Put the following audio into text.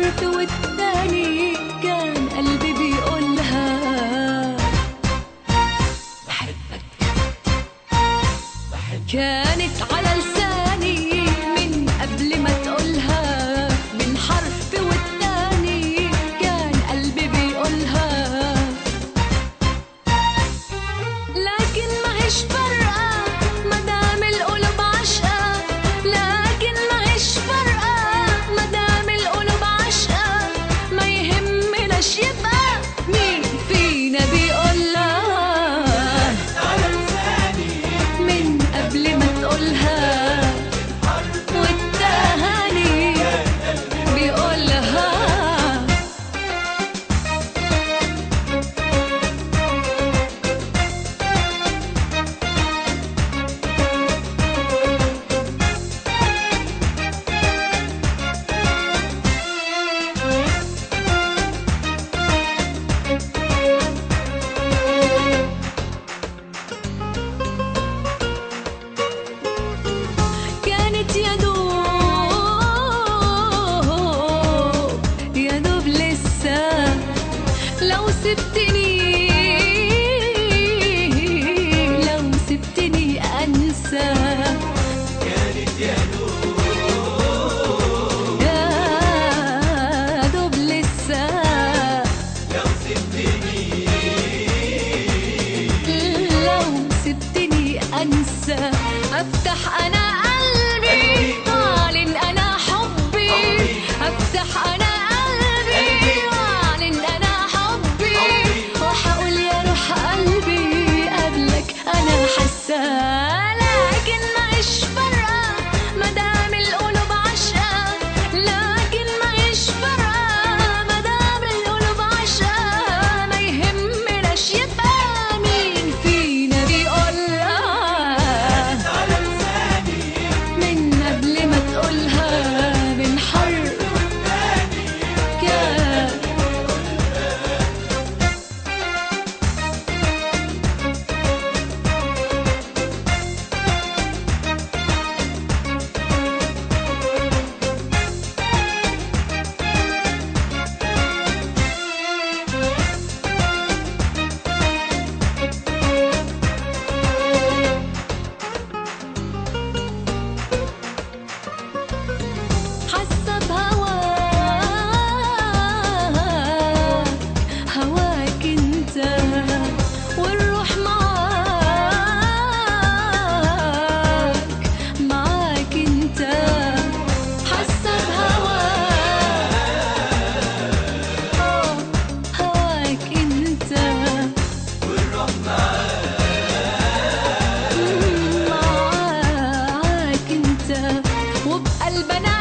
حرف والتاني كان قلبي بيقولها كانت على لساني من قبل ما تقولها من حرف والتاني كان قلبي بيقولها لكن ما هيش فارقة مدام القلوب عشقة لكن ما هيش فارقة مدام القلوب عشقة ما يهمناش يبقى مين فينا بيقولها من قبل ما تقولها والتهاني بيقولها كانت يا دوب يا دوب لسه لو سبتني لو سبتني انسى يا دوب لسه لو سبتني انسى افتح انا قلبي واعلن انا حبي افتح انا قلبي واعلن انا حبي وحقول يا روح قلبي قبلك انا حاسه لكن مش فارقه مدام القلوب عشقه لكن مش فارقه مدام القلوب عشقه ما يهمناش يبقى مين فينا بيقولها من قبل ما تقولها من حرف كان حاسه بهواك هواك انت والروح معاك معاك انت حاسه بهواك آه، هواك انت معاك انت وبقلب انا